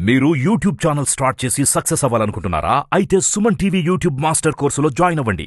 మీరు YouTube channel start చేసి success అవ్వాలనుకుంటున్నారా అయితే సుమన్ టీవీ యూట్యూబ్ మాస్టర్ కోర్సులో జాయిన్ అవ్వండి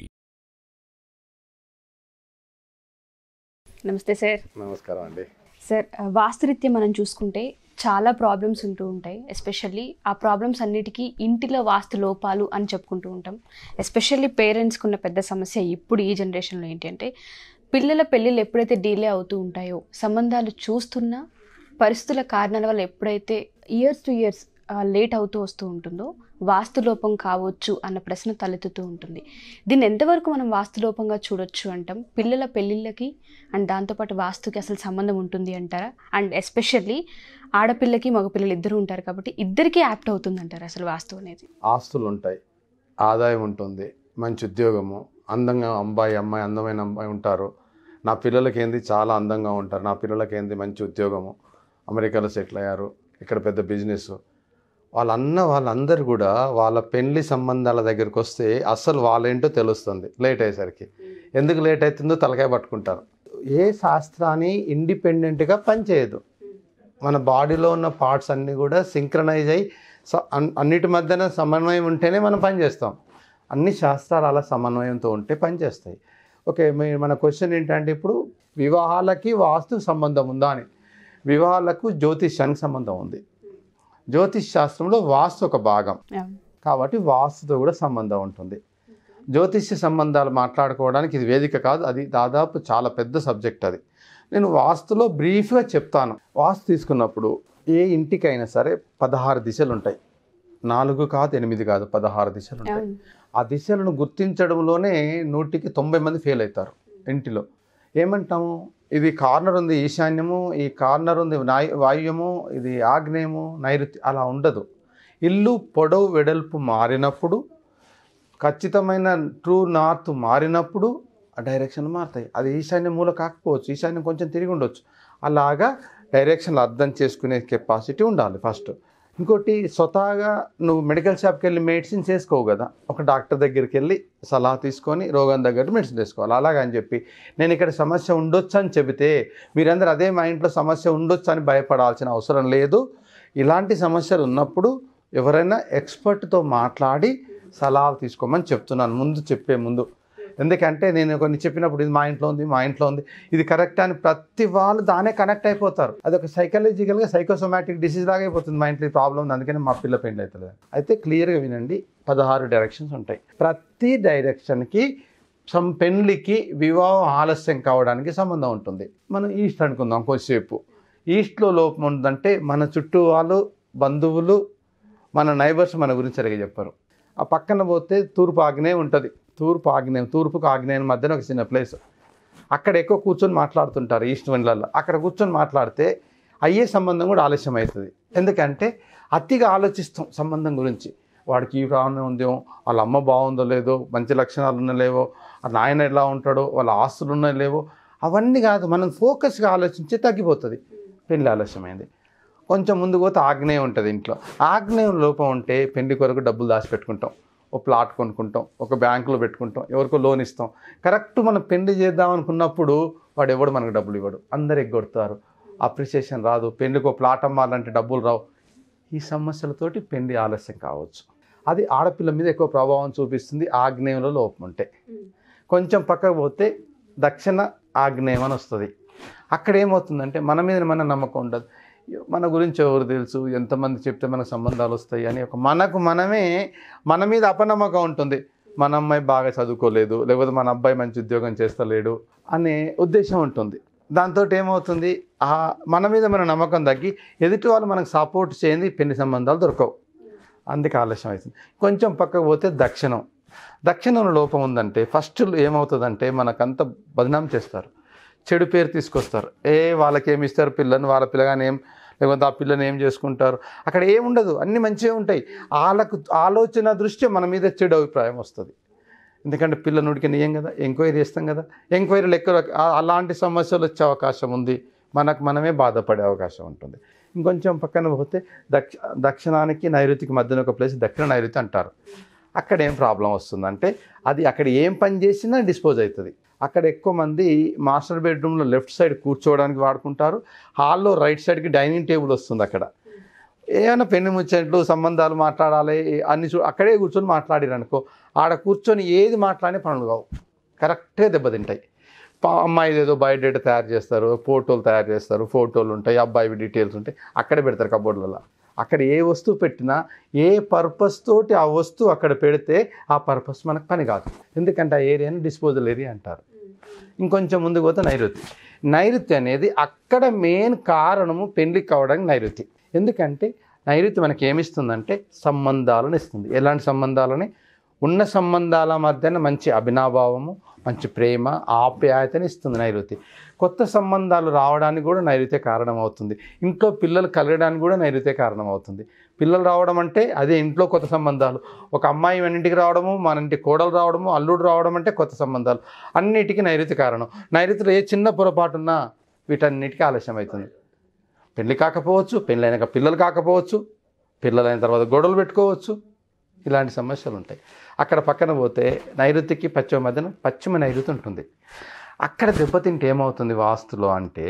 నమస్తే సార్ నమస్కారం అండి సార్ వాస్తురీత్యం మనం చూసుకుంటే చాలా ప్రాబ్లమ్స్ ఉంటూ ఉంటాయి ఎస్పెషల్లీ ఆ ప్రాబ్లమ్స్ అన్నిటికీ ఇంటిలో వాస్తు లోపాలు అని చెప్పుకుంటూ ఉంటాం ఎస్పెషల్లీ పేరెంట్స్కి ఉన్న పెద్ద సమస్య ఇప్పుడు ఈ జనరేషన్లో ఏంటి అంటే పిల్లల పెళ్ళిళ్ళు ఎప్పుడైతే డిలే అవుతూ ఉంటాయో సంబంధాలు చూస్తున్నా పరిస్థితుల కారణాల వల్ల ఎప్పుడైతే ఇయర్స్ టు ఇయర్స్ లేట్ అవుతూ వస్తూ ఉంటుందో వాస్తు లోపం కావచ్చు అన్న ప్రశ్న తలెత్తుతూ ఉంటుంది దీన్ని ఎంతవరకు మనం వాస్తు లోపంగా చూడొచ్చు అంటాం పిల్లల పెళ్ళిళ్ళకి అండ్ దాంతోపాటు వాస్తుకి అసలు సంబంధం ఉంటుంది అంటారా అండ్ ఎస్పెషల్లీ ఆడపిల్లకి మగపిల్లలు ఇద్దరు ఉంటారు కాబట్టి ఇద్దరికీ యాప్ట్ అవుతుంది అంటారు అసలు వాస్తు అనేది ఆస్తులు ఉంటాయి ఆదాయం ఉంటుంది మంచి ఉద్యోగము అందంగా అబ్బాయి అమ్మాయి అందమైన అమ్మాయి ఉంటారు నా పిల్లలకి ఏంది చాలా అందంగా ఉంటారు నా పిల్లలకి ఏంది మంచి ఉద్యోగము అమెరికాలో సెటిల్ అయ్యారు ఇక్కడ పెద్ద బిజినెస్ వాళ్ళన్న వాళ్ళందరూ కూడా వాళ్ళ పెళ్లి సంబంధాల దగ్గరికి వస్తే అస్సలు వాళ్ళేంటో తెలుస్తుంది లేట్ అయ్యేసరికి ఎందుకు లేట్ అవుతుందో తలకాయ పట్టుకుంటారు ఏ శాస్త్రాన్ని ఇండిపెండెంట్గా పనిచేయదు మన బాడీలో ఉన్న పార్ట్స్ అన్నీ కూడా సింక్రనైజ్ అయ్యి స- అన్- అన్నిటి మధ్యన సమన్వయం ఉంటేనే మనం పని చేస్తాం అన్ని శాస్త్రాలు అలా సమన్వయంతో ఉంటే పనిచేస్తాయి ఓకే మీ మన క్వశ్చన్ ఏంటంటే ఇప్పుడు వివాహాలకి వాస్తు సంబంధం ఉందా అని వివాహాలకు జ్యోతిష్యానికి సంబంధం ఉంది జ్యోతిష్ శాస్త్రంలో వాస్తు ఒక భాగం కాబట్టి వాస్తుతో కూడా సంబంధం ఉంటుంది జ్యోతిష్య సంబంధాలు మాట్లాడుకోవడానికి ఇది వేదిక కాదు అది దాదాపు చాలా పెద్ద సబ్జెక్ట్ అది నేను వాస్తులో బ్రీఫ్గా చెప్తాను వాస్తు తీసుకున్నప్పుడు ఏ ఇంటికైనా సరే పదహారు దిశలు ఉంటాయి నాలుగు కాదు ఎనిమిది కాదు పదహారు దిశలు ఉంటాయి అవును ఆ దిశలను గుర్తించడంలోనే నూటికి తొంభై మంది ఫెయిల్ అవుతారు ఇంటిలో ఏమంటాము ఇది కార్నర్ ఉంది ఈశాన్యము ఈ కార్నర్ ఉంది నాయ్ వాయువ్యము ఇది ఆగ్నేయము నైరుతి అలా ఉండదు ఇల్లు పొడవు వెడల్పు మారినప్పుడు ఖచ్చితమైన ట్రూ నార్త్ మారినప్పుడు ఆ డైరెక్షన్ మారుతాయి అది ఈశాన్య మూల కాకపోవచ్చు ఈశాన్యం కొంచెం తిరిగి ఉండొచ్చు అలాగా డైరెక్షన్లు అర్థం చేసుకునే కెపాసిటీ ఉండాలి ఫస్ట్ ఇంకోటి స్వతహాగా నువ్వు మెడికల్ షాప్కి వెళ్ళి మెడిసిన్ చేసుకోవు కదా ఒక డాక్టర్ దగ్గరికి వెళ్ళి సలహా తీసుకొని రోగం తగ్గట్టు మెడిసిన్ చేసుకోవాలి అలాగని చెప్పి నేను ఇక్కడ సమస్య ఉండొచ్చు అని చెబితే మీరందరూ అదే మా ఇంట్లో సమస్య ఉండొచ్చు అని భయపడాల్సిన అవసరం లేదు ఇలాంటి సమస్యలు ఉన్నప్పుడు ఎవరైనా ఎక్స్పర్ట్తో మాట్లాడి సలహాలు తీసుకోమని చెప్తున్నాను ముందు చెప్పే ముందు ఎందుకంటే నేను కొన్ని చెప్పినప్పుడు ఇది మా ఇంట్లో ఉంది మా ఇంట్లో ఉంది ఇది కరెక్ట్ అని ప్రతి వాళ్ళు దానే కనెక్ట్ అయిపోతారు అది ఒక సైకలాజికల్గా సైకోసోమాటిక్ డిసీజ్ లాగా అయిపోతుంది మా ఇంట్లో ప్రాబ్లం ఉంది అందుకని మా పిల్ల పెండి అవుతుంది అయితే క్లియర్గా వినండి పదహారు డైరెక్షన్స్ ఉంటాయి ప్రతి డైరెక్షన్కి సమ్ పెళ్ళికి వివాహం ఆలస్యం కావడానికి సంబంధం ఉంటుంది మనం ఈస్ట్ అనుకుందాం కొద్దిసేపు ఈస్ట్లో లోపం ఉందంటే మన చుట్టూ వాళ్ళు బంధువులు మన నైబర్స్ మన గురించి సరిగా చెప్పారు ఆ పక్కన పోతే తూర్పు ఆగ్నేయం ఉంటుంది తూర్పు ఆగ్నేయం తూర్పుకు ఆగ్నేయం మధ్యన ఒక చిన్న ప్లేస్ అక్కడ ఎక్కువ కూర్చొని మాట్లాడుతుంటారు ఈస్ట్ విండ్లలో అక్కడ కూర్చొని మాట్లాడితే అయ్యే సంబంధం కూడా ఆలస్యం అవుతుంది ఎందుకంటే అతిగా ఆలోచిస్తాం సంబంధం గురించి వాడికి ఈ ప్రాబ్లం ఉందేమో వాళ్ళ అమ్మ బాగుందో లేదో మంచి లక్షణాలు ఉన్నా లేవో ఆ నాయన ఎలా ఉంటాడో వాళ్ళ ఆస్తులు ఉన్నాయో లేవో అవన్నీ కాదు మనం ఫోకస్గా ఆలోచించి తగ్గిపోతుంది పెళ్ళి ఆలస్యమైంది కొంచెం ముందు పోతే ఆగ్నేయం ఉంటుంది ఇంట్లో ఆగ్నేయం లోపం ఉంటే పెళ్లి కొరకు డబ్బులు దాచిపెట్టుకుంటాం ఒక ప్లాట్ కొనుక్కుంటాం ఒక బ్యాంకులో పెట్టుకుంటాం ఎవరికో లోన్ ఇస్తాం కరెక్ట్ మనం పెళ్లి చేద్దాం అనుకున్నప్పుడు వాడు ఎవడు మనకు డబ్బులు ఇవ్వడు అందరు ఎగ్గొడతారు అప్రిసియేషన్ రాదు పెళ్లికి ఒక ప్లాట్ అమ్మాలంటే డబ్బులు రావు ఈ సమస్యలతోటి పెళ్లి ఆలస్యం కావచ్చు అది ఆడపిల్ల మీద ఎక్కువ ప్రభావం చూపిస్తుంది ఆగ్నేయంలో లోపం ఉంటే కొంచెం పక్కకు పోతే దక్షిణ ఆగ్నేయం అని వస్తుంది అక్కడ ఏమవుతుందంటే మన మీద మన నమ్మకం ఉండదు మన గురించి ఎవరు తెలుసు ఎంతమంది చెప్తే మనకు సంబంధాలు వస్తాయి అని ఒక మనకు మనమే మన మీద అపనమ్మకం ఉంటుంది మన అమ్మాయి బాగా చదువుకోలేదు లేకపోతే మన అబ్బాయి మంచి ఉద్యోగం చేస్తలేడు అనే ఉద్దేశం ఉంటుంది దాంతో ఏమవుతుంది ఆ మన మీద మన నమ్మకం తగ్గి ఎదుటి వాళ్ళు మనకు సపోర్ట్ చేయండి పెళ్లి సంబంధాలు దొరకవు అందుకే ఆలస్యం అవుతుంది కొంచెం పక్కకు పోతే దక్షిణం దక్షిణంలో లోపం ఉందంటే ఫస్ట్ ఏమవుతుందంటే మనకంత బదనాం చేస్తారు చెడు పేరు తీసుకొస్తారు ఏ వాళ్ళకి ఏమి ఇస్తారు పిల్లని వాళ్ళ పిల్లగాని ఏం లేకపోతే ఆ పిల్లని ఏం చేసుకుంటారు అక్కడ ఏముండదు అన్నీ మంచిగా ఉంటాయి వాళ్ళకు ఆలోచన దృష్ట్యా మన మీద చెడు అభిప్రాయం వస్తుంది ఎందుకంటే పిల్ల నుడికి నియం కదా ఎంక్వైరీ చేస్తాం కదా ఎంక్వైరీలు ఎక్కువ ఆ- అలాంటి సమస్యలు వచ్చే అవకాశం ఉంది మనకు మనమే బాధపడే అవకాశం ఉంటుంది ఇంకొంచెం పక్కన పోతే దక్ష దక్షిణానికి నైరుతికి మధ్యన ఒక ప్లేస్ దక్షిణ నైరుతి అంటారు అక్కడ ఏం ప్రాబ్లం వస్తుందంటే అది అక్కడ ఏం పని చేసినా డిస్పోజ్ అవుతుంది అక్కడ ఎక్కువ మంది మాస్టర్ బెడ్రూమ్లో లెఫ్ట్ సైడ్ కూర్చోవడానికి వాడుకుంటారు హాల్లో రైట్ సైడ్కి డైనింగ్ టేబుల్ వస్తుంది అక్కడ ఏమైనా పెళ్లి ముచ్చట్లు సంబంధాలు మాట్లాడాలి అన్ని చూ అక్కడే కూర్చొని మాట్లాడిరు అనుకో ఆడ కూర్చొని ఏది మాట్లాడే పనులు కావు కరెక్ట్గా దెబ్బతింటాయి పా- అమ్మాయిది ఏదో బయోడేటా తయారు చేస్తారు ఫోటోలు తయారు చేస్తారు ఫోటోలు ఉంటాయి అబ్బాయి డీటెయిల్స్ ఉంటాయి అక్కడే పెడతారు కబోర్డ్లలో అక్కడ ఏ వస్తువు పెట్టినా ఏ పర్పస్ తోటి ఆ వస్తువు అక్కడ పెడితే ఆ పర్పస్ మనకు పని కాదు ఎందుకంటే ఆ ఏరియాని డిస్పోజల్ ఏరియా అంటారు ఇంకొంచెం ముందుకు పోతే నైరుతి నైరుతి అనేది అక్కడ మెయిన్ కారణము పెళ్లికి కావడానికి నైరుతి ఎందుకంటే నైరుతి మనకి ఏమిస్తుందంటే సంబంధాలను ఇస్తుంది ఎలాంటి సంబంధాలని ఉన్న సంబంధాల మధ్యన మంచి అభినాభావము మంచి ప్రేమ ఆప్యాయతని ఇస్తుంది నైరుతి కొత్త సంబంధాలు రావడానికి కూడా నైరుతే కారణమవుతుంది ఇంట్లో పిల్లలు కలగడానికి కూడా నైరుతే కారణమవుతుంది పిల్లలు రావడం అంటే అదే ఇంట్లో కొత్త సంబంధాలు ఒక అమ్మాయి మన ఇంటికి రావడము మన ఇంటి కోడలు రావడము అల్లుడు రావడం అంటే కొత్త సంబంధాలు అన్నిటికీ నైరుతి కారణం నైరుతిలో ఏ చిన్న పొరపాటున్నా వీటన్నిటికీ ఆలస్యం అవుతుంది పెళ్ళి కాకపోవచ్చు పెళ్ళైనాక పిల్లలు కాకపోవచ్చు పిల్లలైన తర్వాత గొడవలు పెట్టుకోవచ్చు ఇలాంటి సమస్యలు ఉంటాయి అక్కడ పక్కన పోతే నైరుతికి పశ్చిమ మధ్యన పశ్చిమ నైరుతి ఉంటుంది అక్కడ దెబ్బతింటే ఏమవుతుంది వాస్తులో అంటే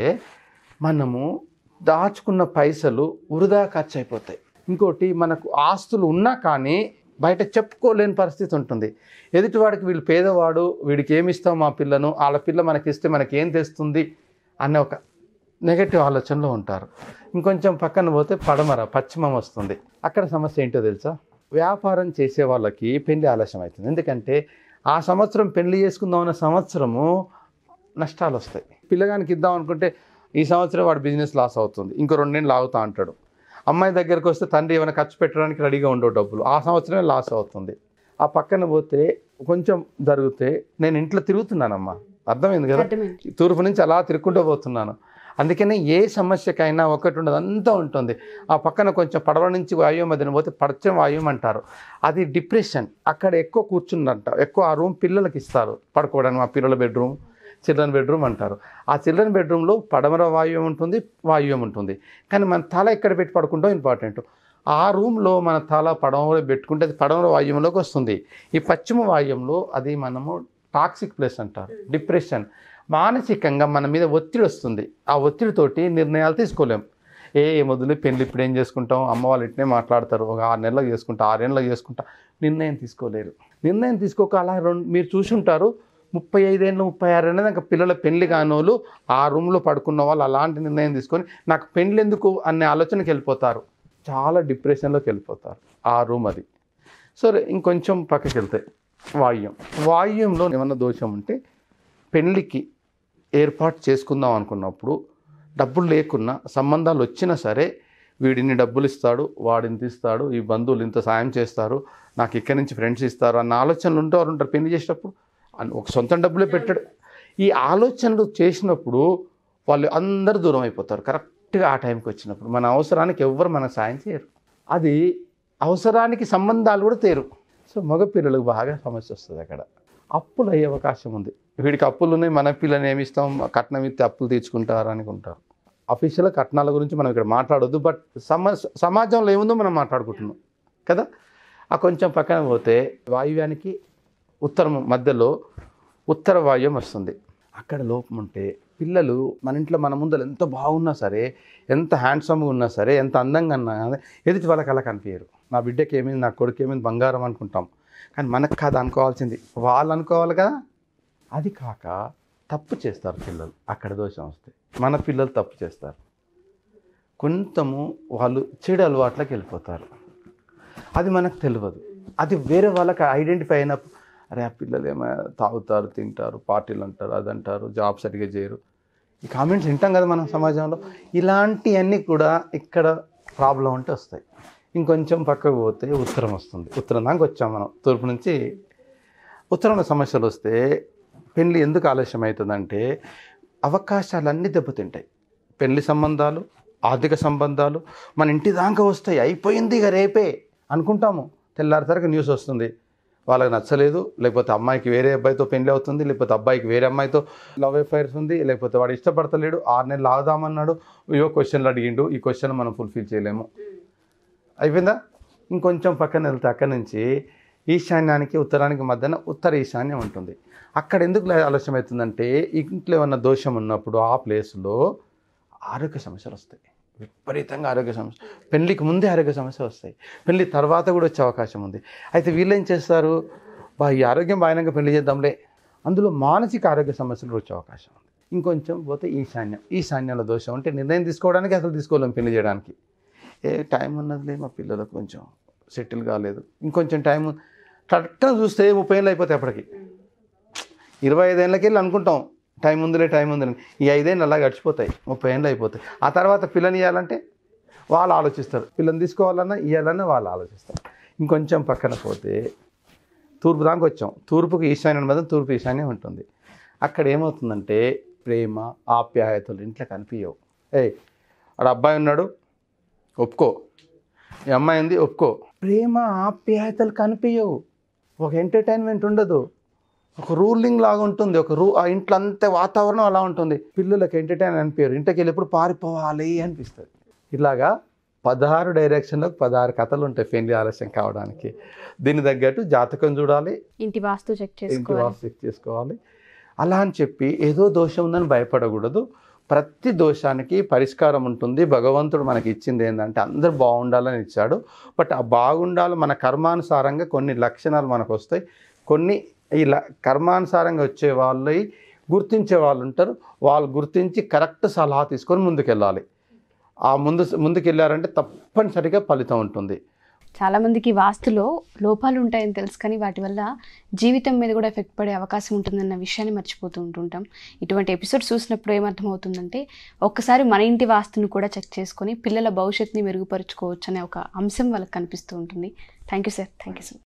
మనము దాచుకున్న పైసలు వృధా ఖర్చు అయిపోతాయి ఇంకోటి మనకు ఆస్తులు ఉన్నా కానీ బయట చెప్పుకోలేని పరిస్థితి ఉంటుంది ఎదుటివాడికి వీళ్ళు పేదవాడు వీడికి ఏమి ఇస్తాం మా పిల్లను వాళ్ళ పిల్ల మనకి ఇస్తే మనకి ఏం తెస్తుంది అనే ఒక నెగటివ్ ఆలోచనలో ఉంటారు ఇంకొంచెం పక్కన పోతే పడమర పశ్చిమం వస్తుంది అక్కడ సమస్య ఏంటో తెలుసా వ్యాపారం చేసే వాళ్ళకి పెళ్లి ఆలస్యం అవుతుంది ఎందుకంటే ఆ సంవత్సరం పెళ్లి చేసుకుందాం అన్న సంవత్సరము నష్టాలు వస్తాయి పిల్లగానికి ఇద్దాం అనుకుంటే ఈ సంవత్సరం వాడు బిజినెస్ లాస్ అవుతుంది ఇంకో రెండేళ్ళు లాగుతా అంటాడు అమ్మాయి దగ్గరికి వస్తే తండ్రి ఏమైనా ఖర్చు పెట్టడానికి రెడీగా ఉండవు డబ్బులు ఆ సంవత్సరమే లాస్ అవుతుంది ఆ పక్కన పోతే కొంచెం జరిగితే నేను ఇంట్లో తిరుగుతున్నానమ్మా అర్థమైంది కదా అర్థమైంది తూర్పు నుంచి అలా తిరుక్కుంటూ పోతున్నాను అందుకనే ఏ సమస్యకైనా ఒకటి ఉండదు అంతా ఉంటుంది ఆ పక్కన కొంచెం పడవ నుంచి వాయువు మధ్యన పోతే పడచం వాయువు అంటారు అది డిప్రెషన్ అక్కడ ఎక్కువ కూర్చుందంట ఎక్కువ ఆ రూమ్ పిల్లలకి ఇస్తారు పడుకోవడానికి మా పిల్లల బెడ్రూమ్ చిల్డ్రన్ బెడ్రూమ్ అంటారు ఆ చిల్డ్రన్ బెడ్రూమ్లో పడమర వాయువ్యం ఉంటుంది వాయువ్యం ఉంటుంది కానీ మన తల ఎక్కడ పెట్టి పడుకుంటాం ఇంపార్టెంట్ ఆ రూమ్లో మన తల పడమలో పెట్టుకుంటే అది పడమర వాయువ్యంలోకి వస్తుంది ఈ పశ్చిమ వాయువ్యంలో అది మనము టాక్సిక్ ప్లేస్ అంటారు డిప్రెషన్ మానసికంగా మన మీద ఒత్తిడి వస్తుంది ఆ ఒత్తిడితోటి నిర్ణయాలు తీసుకోలేం ఏ మొదలు పెళ్ళి ఇప్పుడు ఏం చేసుకుంటాం అమ్మ వాళ్ళు ఇట్నే మాట్లాడతారు ఒక ఆరు నెలలకు చేసుకుంటా ఆరేళ్ళకి చేసుకుంటా నిర్ణయం తీసుకోలేరు నిర్ణయం తీసుకోక అలా రెండు మీరు చూసి ఉంటారు ముప్పై ఐదేళ్ళు ముప్పై ఆరు ఏళ్ళ దాకా పిల్లల పెళ్లి కానోళ్ళు ఆ రూమ్లో పడుకున్న వాళ్ళు అలాంటి నిర్ణయం తీసుకొని నాకు పెళ్ళి ఎందుకు అనే ఆలోచనకి వెళ్ళిపోతారు చాలా డిప్రెషన్లోకి వెళ్ళిపోతారు ఆ రూమ్ అది సరే ఇంకొంచెం పక్కకి వెళ్తే వాయువ్యం వాయువ్యంలో ఏమన్నా దోషం ఉంటే పెళ్ళికి ఏర్పాటు చేసుకుందాం అనుకున్నప్పుడు డబ్బులు లేకున్నా సంబంధాలు వచ్చినా సరే వీడిని డబ్బులు ఇస్తాడు వాడిని తీస్తాడు ఈ బంధువులు ఇంత సాయం చేస్తారు నాకు ఇక్కడి నుంచి ఫ్రెండ్స్ ఇస్తారు అన్న ఆలోచనలు ఉంటారు ఉంటారు పెళ్లి చేసేటప్పుడు అన్- ఒక సొంత డబ్బులే పెట్టాడు ఈ ఆలోచనలు చేసినప్పుడు వాళ్ళు అందరూ దూరం అయిపోతారు కరెక్ట్గా ఆ టైంకి వచ్చినప్పుడు మన అవసరానికి ఎవ్వరు మనకు సాయం చేయరు అది అవసరానికి సంబంధాలు కూడా తేరు సో మగ పిల్లలకు బాగా సమస్య వస్తుంది అక్కడ అప్పులు అయ్యే అవకాశం ఉంది వీడికి అప్పులు ఉన్నాయి మన పిల్లని ఏమి ఇస్తాం కట్నం ఇస్తే అప్పులు తీర్చుకుంటారు అనుకుంటారు అఫీషియల్ కట్నాల గురించి మనం ఇక్కడ మాట్లాడొద్దు బట్ సమ సమాజంలో ఏముందో మనం మాట్లాడుకుంటున్నాం కదా ఆ కొంచెం పక్కన పోతే వాయువ్యానికి ఉత్తరం మధ్యలో ఉత్తర వాయువ్యం వస్తుంది అక్కడ లోపం ఉంటే పిల్లలు మన ఇంట్లో మన ముందర ఎంత బాగున్నా సరే ఎంత హ్యాండ్సమ్గా ఉన్నా సరే ఎంత అందంగా ఉన్నా కానీ ఎదుటి వాళ్ళకి అలా కనిపించరు నా బిడ్డకి ఏమైంది నా కొడుకు ఏమైంది బంగారం అనుకుంటాం కానీ మనకు కాదు అనుకోవాల్సింది వాళ్ళు అనుకోవాలి కదా అది కాక తప్పు చేస్తారు పిల్లలు అక్కడ దోషం వస్తే మన పిల్లలు తప్పు చేస్తారు కొంతము వాళ్ళు చెడు అలవాట్లకు వెళ్ళిపోతారు అది మనకు తెలియదు అది వేరే వాళ్ళకి ఐడెంటిఫై అయినప్పుడు అరే ఆ పిల్లలు ఏమో తాగుతారు తింటారు పార్టీలు అంటారు అది అంటారు జాబ్ సరిగ్గా చేయరు ఈ కామెంట్స్ వింటాం కదా మనం సమాజంలో ఇలాంటివన్నీ కూడా ఇక్కడ ప్రాబ్లం ఉంటే వస్తాయి ఇంకొంచెం పక్కకు పోతే ఉత్తరం వస్తుంది ఉత్తరం దాకా వచ్చాం మనం తూర్పు నుంచి ఉత్తరంలో సమస్యలు వస్తే పెళ్ళి ఎందుకు ఆలస్యం అవుతుందంటే అవకాశాలన్నీ దెబ్బతింటాయి పెళ్లి సంబంధాలు ఆర్థిక సంబంధాలు మన ఇంటి దాకా వస్తాయి అయిపోయింది ఇక రేపే అనుకుంటాము తెల్లారిసరికి న్యూస్ వస్తుంది వాళ్ళకి నచ్చలేదు లేకపోతే అమ్మాయికి వేరే అబ్బాయితో పెళ్లి అవుతుంది లేకపోతే అబ్బాయికి వేరే అమ్మాయితో లవ్ అఫైర్స్ ఉంది లేకపోతే వాడు ఇష్టపడతలేడు ఆరు నెలలు ఆగుదామన్నాడు ఇవో క్వశ్చన్లు అడిగిండు ఈ క్వశ్చన్ మనం ఫుల్ఫిల్ చేయలేము అయిపోయిందా ఇంకొంచెం పక్కన వెళ్తే అక్కడి నుంచి ఈశాన్యానికి ఉత్తరానికి మధ్యన ఉత్తర ఈశాన్యం ఉంటుంది అక్కడ ఎందుకు లే- ఆలస్యం అవుతుందంటే ఇంట్లో ఏమన్నా దోషం ఉన్నప్పుడు ఆ ప్లేస్లో ఆరోగ్య సమస్యలు వస్తాయి విపరీతంగా ఆరోగ్య సమస్య పెళ్ళికి ముందే ఆరోగ్య సమస్య వస్తాయి పెళ్ళి తర్వాత కూడా వచ్చే అవకాశం ఉంది అయితే వీళ్ళు ఏం చేస్తారు బా ఈ ఆరోగ్యం బాగానే పెళ్లి చేద్దాంలే అందులో మానసిక ఆరోగ్య సమస్యలు కూడా వచ్చే అవకాశం ఉంది ఇంకొంచెం పోతే ఈశాన్యం ఈశాన్యంలో దోషం అంటే నిర్ణయం తీసుకోవడానికి అసలు తీసుకోలేం పెళ్లి చేయడానికి ఏ టైం ఉన్నదిలే మా పిల్లలకు కొంచెం సెటిల్ కాలేదు ఇంకొంచెం టైం కరెక్ట్గా చూస్తే ముప్పై ఏళ్ళు అయిపోతాయి అప్పటికి ఇరవై ఐదేళ్ళకి వెళ్ళి అనుకుంటాం టైం ఉందిలే టైం ఉందిలే ఈ ఐదేళ్ళు అలా గడిచిపోతాయి ముప్పై ఏళ్ళు అయిపోతాయి ఆ తర్వాత పిల్లని ఇవ్వాలంటే వాళ్ళు ఆలోచిస్తారు పిల్లని తీసుకోవాలన్నా ఇవ్వాలన్నా వాళ్ళు ఆలోచిస్తారు ఇంకొంచెం పక్కన పోతే తూర్పు దాకా వచ్చాం తూర్పుకి ఈశాన్యం మీద తూర్పు ఈశాన్యం ఉంటుంది అక్కడ ఏమవుతుందంటే ప్రేమ ఆప్యాయతలు ఇంట్లో కనిపించవు ఏయ్ ఆడ అబ్బాయి ఉన్నాడు ఒప్పుకో ఈ అమ్మాయి ఉంది ఒప్పుకో ప్రేమ ఆప్యాయతలు కనిపించవు ఒక ఎంటర్టైన్మెంట్ ఉండదు ఒక రూలింగ్ లాగా ఉంటుంది ఒక రూ ఆ ఇంట్లో అంతే వాతావరణం అలా ఉంటుంది పిల్లలకి ఎంటర్టైన్ అనిపించారు ఇంటికి వెళ్ళి ఎప్పుడు పారిపోవాలి అనిపిస్తుంది ఇలాగా పదహారు డైరెక్షన్లకు పదహారు కథలు ఉంటాయి పెళ్లి ఆలస్యం కావడానికి దీని తగ్గట్టు జాతకం చూడాలి ఇంటి వాస్తు చెక్ ఇంటి చేసుకోవాలి వాస్తు చెక్ చేసుకోవాలి అలా అని చెప్పి ఏదో దోషం ఉందని భయపడకూడదు ప్రతి దోషానికి పరిష్కారం ఉంటుంది భగవంతుడు మనకి ఇచ్చింది ఏంటంటే అందరూ బాగుండాలని ఇచ్చాడు బట్ ఆ బాగుండాలి మన కర్మానుసారంగా కొన్ని లక్షణాలు మనకు వస్తాయి కొన్ని ఈ ల కర్మానుసారంగా వచ్చే వాళ్ళని గుర్తించే వాళ్ళు ఉంటారు వాళ్ళు గుర్తించి కరెక్ట్ సలహా తీసుకొని ముందుకెళ్ళాలి ఆ ముందు ముందుకెళ్ళారంటే తప్పనిసరిగా ఫలితం ఉంటుంది చాలా మందికి వాస్తులో లోపాలు ఉంటాయని తెలుసు కానీ వాటి వల్ల జీవితం మీద కూడా ఎఫెక్ట్ పడే అవకాశం ఉంటుందన్న విషయాన్ని మర్చిపోతూ ఉంటుంటాం ఇటువంటి ఎపిసోడ్స్ చూసినప్పుడు ఏమర్థమవుతుందంటే ఒక్కసారి మన ఇంటి వాస్తును కూడా చెక్ చేసుకొని పిల్లల భవిష్యత్తుని మెరుగుపరుచుకోవచ్చు అనే ఒక అంశం వాళ్ళకి కనిపిస్తూ ఉంటుంది thank you sir thank you so